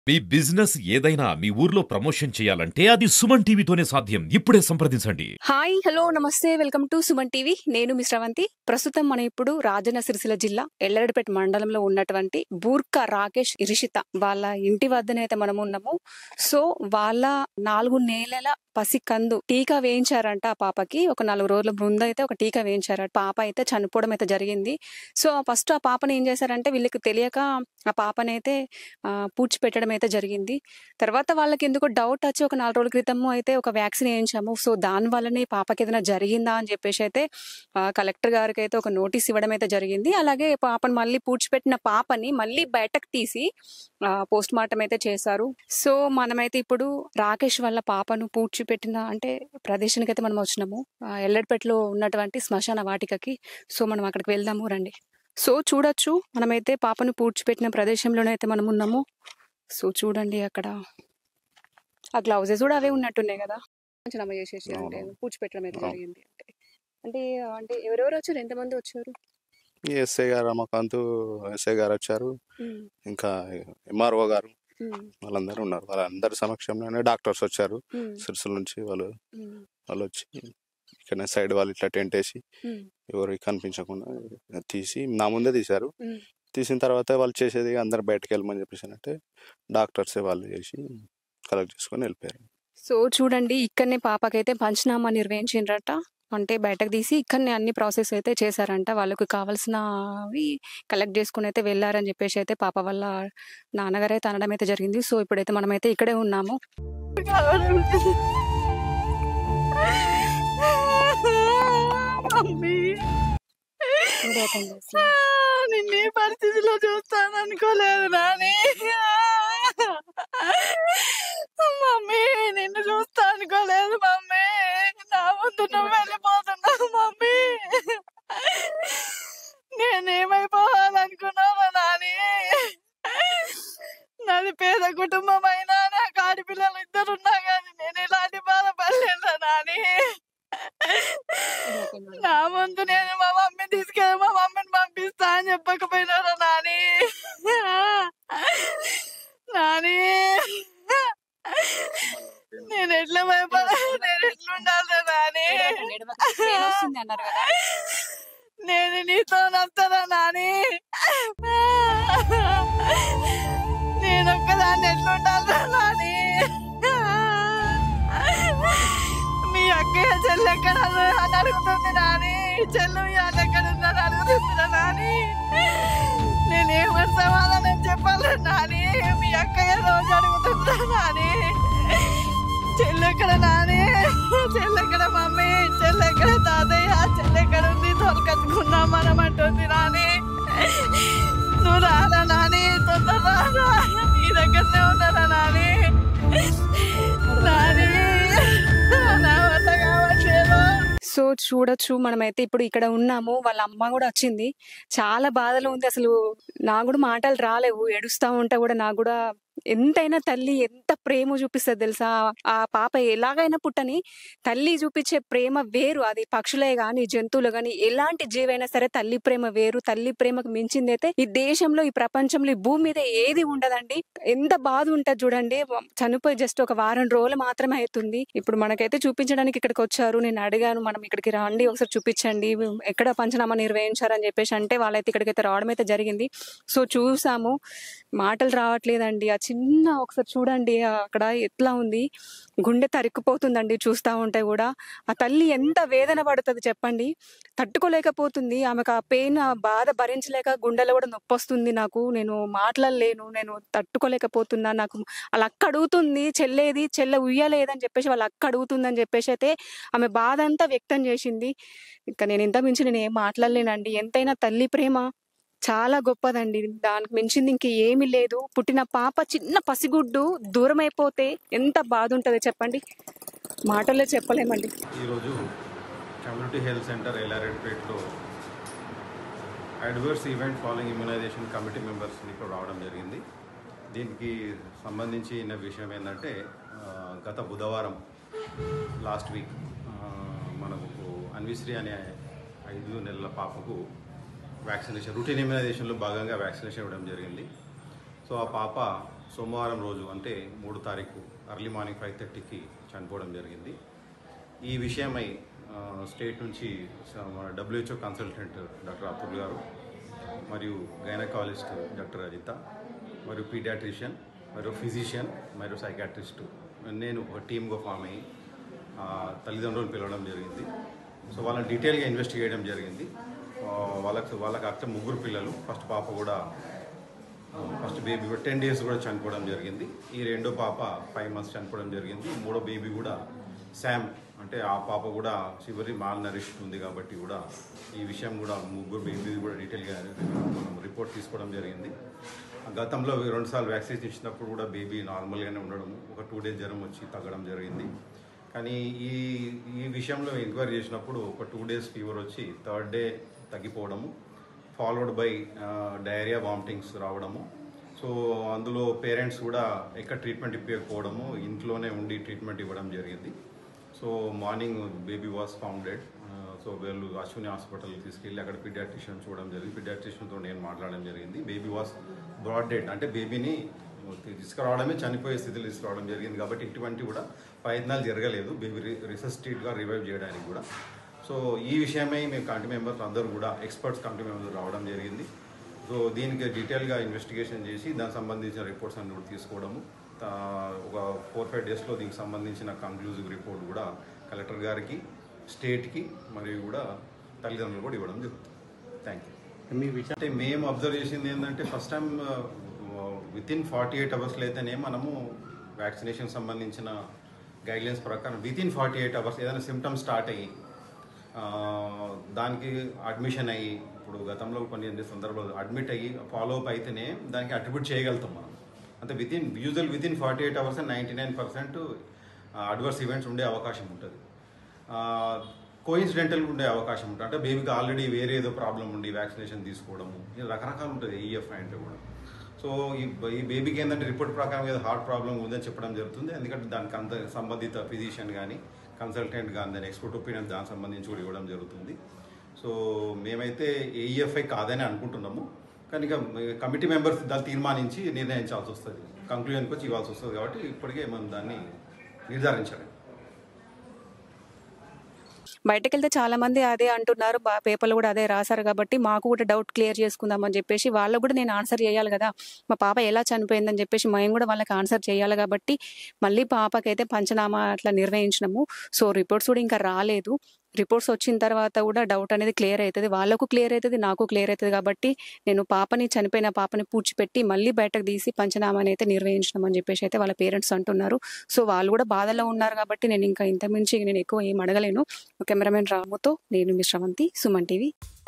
మీ business ఏదైనా మీ ఊర్లో promotion చేయాలంటే అది సుమన్ టీవీతోనే సాధ్యం ఇప్పుడే సంప్రదించండి హాయ్ హలో నమస్తే వెల్కమ్ టు సుమన్ టీవీ నేను మీ శ్రవంతి ప్రస్తుతం మనం ఇప్పుడు రాజన్న సిరిసిల్ల జిల్లా ఎల్లడిపేట మండలంలో ఉన్నటువంటి బూర్కా రాకేష్ ఇరిషిత వాళ్ళ ఇంటి వద్దనైతే మనం ఉన్నాము సో వాళ్ళ నాలుగు నెలల పసికందు టీకా వేయించారంట ఆ పాపకి ఒక నాలుగు రోజుల ముందు అయితే ఒక టీకా వేయించారట పాప అయితే చనిపోవడం అయితే జరిగింది సో ఫస్ట్ ఆ పాపని ఏం చేశారంటే వీళ్ళకి తెలియక ఆ పాపనైతే ఆ, పూడ్చిపెట్టడం అయితే జరిగింది తర్వాత వాళ్ళకి ఎందుకో డౌట్ వచ్చి ఒక నాలుగు రోజుల క్రితము అయితే ఒక వ్యాక్సిన్ వేయించాము సో దాని వల్లనే ఈ పాపకి ఏదైనా జరిగిందా అని చెప్పేసి అయితే ఆ, కలెక్టర్ గారికి అయితే ఒక నోటీస్ ఇవ్వడం అయితే జరిగింది అలాగే పాపను మళ్ళీ పూడ్చిపెట్టిన పాపని మళ్ళీ బయటకు తీసి పోస్ట్ మార్టం అయితే చేశారు సో మనమైతే ఇప్పుడు రాకేష్ వాళ్ళ పాపను పూడ్చిపెట్టిన అంటే ప్రదేశానికి అయితే మనం వచ్చినాము ఆ, ఎల్లడిపేటలో ఉన్నటువంటి శ్మశాన వాటికకి సో మనం అక్కడికి వెళ్దాము రండి సో చూడొచ్చు మనమైతే పాపను పూడ్చిపెట్టిన ప్రదేశంలోనే అయితే మనం ఉన్నాము సో చూడండి అక్కడ ఆ గ్లౌజెస్ కూడా అవే ఉన్నట్టున్నాయి కదా పంచనామా చేసేసి అంటే అవును. పూడ్చిపెట్టడం అయితే అవును. జరిగింది అంటే అంటే అంటే ఎవరెవరు వచ్చారు ఎంతమంది వచ్చారు ఈ ఎస్ఐ గారు రమకాంత్ ఎస్ఐ గారు వచ్చారు ఉమ్, ఇంకా ఎంఆర్ఓ గారు ఉమ్, వాళ్ళందరూ ఉన్నారు వాళ్ళందరి సమక్షంలోనే డాక్టర్స్ వచ్చారు ఉమ్, సిరిసిల నుంచి వాళ్ళు ఉమ్, వాళ్ళు వచ్చి ఇక్కడ సైడ్ వాళ్ళు ఇట్లా టెంట్ వేసి ఉమ్, ఎవరు కనిపించకుండా తీసి నా ముందే తీశారు ఉమ్. తీసిన తర్వాత వాళ్ళు చేసేది అందరు బయటకు వెళ్ళమని చెప్పేసి అంటే డాక్టర్స్ వాళ్ళు చేసి కలెక్ట్ చేసుకొని వెళ్ళిపోయారు సో చూడండి ఇక్కడనే పాపకైతే పంచనామా నిర్వహించిండ్రట అంటే బయటకు తీసి ఇక్కడనే అన్ని ప్రాసెస్ అయితే చేశారంట వాళ్ళకి కావాల్సినవి కలెక్ట్ చేసుకుని అయితే వెళ్ళారని చెప్పేసి అయితే పాప వల్ల నాన్నగారు అయితే అనడం అయితే జరిగింది సో ఇప్పుడైతే మనమైతే ఇక్కడే ఉన్నాము మమ్మీ నిన్ను ఈ పరిస్థితిలో చూస్తాను అనుకోలేదు నాని మమ్మీ నిన్ను చూస్తా అనుకోలేదు మమ్మీ నా ముందు నువ్వు వెళ్ళిపోతున్నావు మమ్మీ నేనేమైపోవాలనుకున్నావా నాని నాది పేద కుటుంబం అయినా నాకు ఆడపిల్లలు ఇద్దరు ఉన్నా కానీ నేను ఇలాంటి బాధపడలేదా నాని నా ముందు నేను మా మమ్మీ తీసుకెళ్ళి మా మమ్మీని పంపిస్తా అని చెప్పకపోయినారా నాని నాని నేను ఎట్లా భయపడ నేను ఎట్లుండాలి నాని అన్నారు కదా నేను నీతో నస్తారా నాని నేను ఒక్కదాన్ని ఎట్లుండాలి నాని మీ అక్కయ్య చెల్లి ఎక్కడ అని అడుగుతుంది నాని చెల్లు మీ అన్న ఎక్కడ ఉందని అడుగుతుందిరా నాని నేనేమని సమాధానం చెప్పాలి నాని మీ అక్కయ్య రోజు అడుగుతుందా నాని చెల్లెక్కడ నాని చెల్లెక్కడ మమ్మీ చెల్లెక్కడ తాతయ్య చెల్లెక్కడ ఉంది తొలకచ్చుకున్నాం మనం అంటుంది నాని నువ్వు రారా నాని తొందర రారా నీ దగ్గరనే ఉన్నారా నాని నాని నా వల్ల కావట్లేదు సో చూడొచ్చు మనమైతే ఇప్పుడు ఇక్కడ ఉన్నాము వాళ్ళ అమ్మ కూడా వచ్చింది చాలా బాధలో ఉంది అసలు నాకు కూడా మాటలు రాలేవు ఏడుస్తా ఉంటే కూడా నాకు కూడా ఎంతైనా తల్లి ఎంత ప్రేమ చూపిస్తుంది తెలుసా ఆ పాప ఎలాగైనా పుట్టని తల్లి చూపించే ప్రేమ వేరు అది పక్షులే గాని జంతువులు గాని ఎలాంటి జీవైనా సరే తల్లి ప్రేమ వేరు తల్లి ప్రేమకు మించింది అయితే ఈ దేశంలో ఈ ప్రపంచంలో ఈ భూమి మీద ఏది ఉండదండి ఎంత బాధ ఉంటది చూడండి చనిపోయి జస్ట్ ఒక వారం రోజులు మాత్రమే అవుతుంది ఇప్పుడు మనకైతే చూపించడానికి ఇక్కడికి వచ్చారు నేను అడిగాను మనం ఇక్కడికి రండి ఒకసారి చూపించండి ఎక్కడ పంచనామా నిర్వహించారని చెప్పేసి అంటే వాళ్ళైతే ఇక్కడికైతే రావడం అయితే జరిగింది సో చూసాము మాటలు రావట్లేదండి ఆ చిన్న ఒకసారి చూడండి ఆ అక్కడ ఎట్లా ఉంది గుండె తరుక్కుపోతుందండి చూస్తా ఉంటే కూడా ఆ తల్లి ఎంత వేదన పడుతుంది చెప్పండి తట్టుకోలేకపోతుంది ఆమెకు ఆ పెయిన్ ఆ బాధ భరించలేక గుండెలో కూడా నొప్పి వస్తుంది నాకు నేను మాట్లాడలేను నేను తట్టుకోలేకపోతున్నా నాకు వాళ్ళ అక్క అడుగుతుంది చెల్లేది చెల్లె ఉయ్యలేదని చెప్పేసి వాళ్ళ అక్క అడుగుతుందని చెప్పేసి అయితే ఆమె బాధ అంతా వ్యక్తం చేసింది ఇంకా నేను ఇంత మించి నేను ఏం మాట్లాడలేనండి ఎంతైనా తల్లి ప్రేమ చాలా గొప్పదండి దానికి మించింది ఇంక ఏమీ లేదు పుట్టిన పాప చిన్న పసిగుడ్డు దూరం అయిపోతే ఎంత బాధ ఉంటుందో చెప్పండి మాటల్లో చెప్పలేమండి ఈరోజు కమ్యూనిటీ హెల్త్ సెంటర్ ఎల్ఆర్ఎడ్పేట్లో adverse event following immunization committee members ఇక్కడ రావడం జరిగింది దీనికి సంబంధించిన విషయం ఏంటంటే ఆ, గత బుధవారం లాస్ట్ వీక్ మనకు అన్విశ్రీ అనే ఐదు నెలల పాపకు వ్యాక్సినేషన్ రూటీన్ ఇమ్యునైజేషన్లో భాగంగా వ్యాక్సినేషన్ ఇవ్వడం జరిగింది సో ఆ పాప సోమవారం రోజు అంటే మూడు తారీఖు అర్లీ మార్నింగ్ ఫైవ్ థర్టీకి చనిపోవడం జరిగింది ఈ విషయమై ఆ, స్టేట్ నుంచి స- మన డబ్ల్యూహెచ్ఓ కన్సల్టెంట్ డాక్టర్ అపూర్ గారు మరియు గైనకాలజిస్ట్ డాక్టర్ అజిత మరియు పీడియాట్రిషియన్ మరియు ఫిజిషియన్ మరియు సైకాట్రిస్టు నేను ఒక టీమ్గా ఫామ్ అయ్యి ఆ, తల్లిదండ్రులను పిలవడం జరిగింది సో వాళ్ళని డీటెయిల్గా ఇన్వెస్టిగేట్ చేయడం జరిగింది ఆ, వాళ్ళకి వాళ్ళకి అక్క ముగ్గురు పిల్లలు ఫస్ట్ పాప కూడా ఫస్ట్ బేబీ కూడా టెన్ డేస్ కూడా చనిపోవడం జరిగింది ఈ రెండో పాప ఫైవ్ మంత్స్ చనిపోవడం జరిగింది మూడో బేబీ కూడా శామ్ అంటే ఆ పాప కూడా చివరి మాల్ నరిష్ ఉంది కాబట్టి కూడా ఈ విషయం కూడా ముగ్గురు బేబీ కూడా డీటెయిల్గా మనం రిపోర్ట్ తీసుకోవడం జరిగింది గతంలో రెండుసార్లు వ్యాక్సిన్ ఇచ్చినప్పుడు కూడా బేబీ నార్మల్గానే ఉండడం ఒక టూ డేస్ జ్వరం వచ్చి తగ్గడం జరిగింది కానీ ఈ ఈ విషయంలో ఎంక్వైరీ చేసినప్పుడు ఒక టూ డేస్ ఫీవర్ వచ్చి థర్డ్ డే తగ్గిపోవడము ఫాలోడ్ బై డయేరియా వామిటింగ్స్ రావడము సో అందులో పేరెంట్స్ కూడా ఎక్కడ ట్రీట్మెంట్ ఇప్పకపోవడము ఇంట్లోనే ఉండి ట్రీట్మెంట్ ఇవ్వడం జరిగింది so morning baby was founded so వీళ్ళు అశ్విని హాస్పిటల్ తీసుకెళ్ళి అక్కడ పీడియాట్రిషియన్ చూడడం జరిగింది పీడియాట్రిషియన్తో నేను మాట్లాడడం జరిగింది బేబీ వాస్ బ్రాడ్ డెడ్ అంటే బేబీని తీసుకురావడమే చనిపోయే స్థితిలో తీసుకురావడం జరిగింది కాబట్టి ఇటువంటి కూడా ప్రయత్నాలు జరగలేదు బేబీ రిసస్టేట్గా రివైవ్ చేయడానికి కూడా సో ఈ విషయమై మేము కమిటీ మెంబర్స్ అందరూ కూడా ఎక్స్పర్ట్స్ కమిటీ మెంబర్స్ రావడం జరిగింది సో దీనికి డీటెయిల్గా ఇన్వెస్టిగేషన్ చేసి దానికి సంబంధించిన రిపోర్ట్స్ అన్ని కూడా తీసుకోవడము తా- ఒక ఫోర్ ఫైవ్ డేస్లో దీనికి సంబంధించిన కంక్లూజివ్ రిపోర్ట్ కూడా కలెక్టర్ గారికి స్టేట్కి మరియు కూడా తల్లిదండ్రులు కూడా ఇవ్వడం జరుగుతుంది థ్యాంక్ యూ మీ విషయం అంటే మేము అబ్జర్వ్ చేసింది ఏంటంటే first time within forty eight అవర్స్లో అయితేనే మనము వ్యాక్సినేషన్ సంబంధించిన గైడ్లైన్స్ ప్రకారం within forty eight hours ఏదైనా సిమ్టమ్స్ స్టార్ట్ అయ్యి ఆ, దానికి అడ్మిషన్ అయ్యి ఇప్పుడు గతంలో కొన్ని సందర్భాలు అడ్మిట్ అయ్యి ఫాలో అప్ అయితేనే దానికి అట్రిబ్యూట్ చేయగలుగుతాం మనం అంటే within usual within forty eight hours ninety nine percent adverse events ఉండే అవకాశం ఉంటుంది కోయిన్సిడెంటల్ ఉండే అవకాశం ఉంటుంది అంటే బేబీకి ఆల్రెడీ వేరే ఏదో ప్రాబ్లం ఉండి వ్యాక్సినేషన్ తీసుకోవడము ఇది రకరకాలు ఉంటుంది ఈఎఫ్ అంటే కూడా సో ఈ ఈ బేబీకి ఏంటంటే రిపోర్ట్ ప్రకారం ఏదో హార్ట్ ప్రాబ్లం ఉందని చెప్పడం జరుగుతుంది ఎందుకంటే దానికి అంత సంబంధిత ఫిజిషియన్ కానీ కన్సల్టెంట్ కానీ దాని ఎక్స్పర్ట్ ఒపీనియన్ దానికి సంబంధించి కూడా ఇవ్వడం జరుగుతుంది సో మేమైతే ఏఈఎఫ్ఐ కాదని అనుకుంటున్నాము కానీ ఇక కమిటీ మెంబర్స్ దాన్ని తీర్మానించి నిర్ణయించాల్సి వస్తుంది కంక్లూజన్కి వచ్చి ఇవ్వాల్సి వస్తుంది కాబట్టి ఇప్పటికే మనం దాన్ని నిర్ధారించాలి బయటకు వెళ్తే చాలా మంది అదే అంటున్నారు బా పేపర్లో కూడా అదే రాశారు కాబట్టి మాకు కూడా డౌట్ క్లియర్ చేసుకుందాం అని చెప్పేసి వాళ్ళకు కూడా నేను ఆన్సర్ చేయాలి కదా మా పాప ఎలా చనిపోయిందని చెప్పేసి మేము కూడా వాళ్ళకి ఆన్సర్ చేయాలి కాబట్టి మళ్ళీ పాపకైతే పంచనామా అట్లా నిర్వహించినాము సో రిపోర్ట్స్ కూడా ఇంకా రాలేదు రిపోర్ట్స్ వచ్చిన తర్వాత కూడా డౌట్ అనేది క్లియర్ అవుతుంది వాళ్ళకు క్లియర్ అవుతుంది నాకు క్లియర్ అవుతుంది కాబట్టి నేను పాపని చనిపోయిన పాపని పూడ్చిపెట్టి మళ్ళీ బయటకు తీసి పంచనామాని అయితే నిర్వహించినామని చెప్పేసి అయితే వాళ్ళ పేరెంట్స్ అంటున్నారు సో వాళ్ళు కూడా బాధలో ఉన్నారు కాబట్టి నేను ఇంకా ఇంత మించి నేను ఎక్కువ ఏం అడగలేను కెమెరామెన్ రాముతో నేను మీ శ్రవంతి సుమన్ టీవీ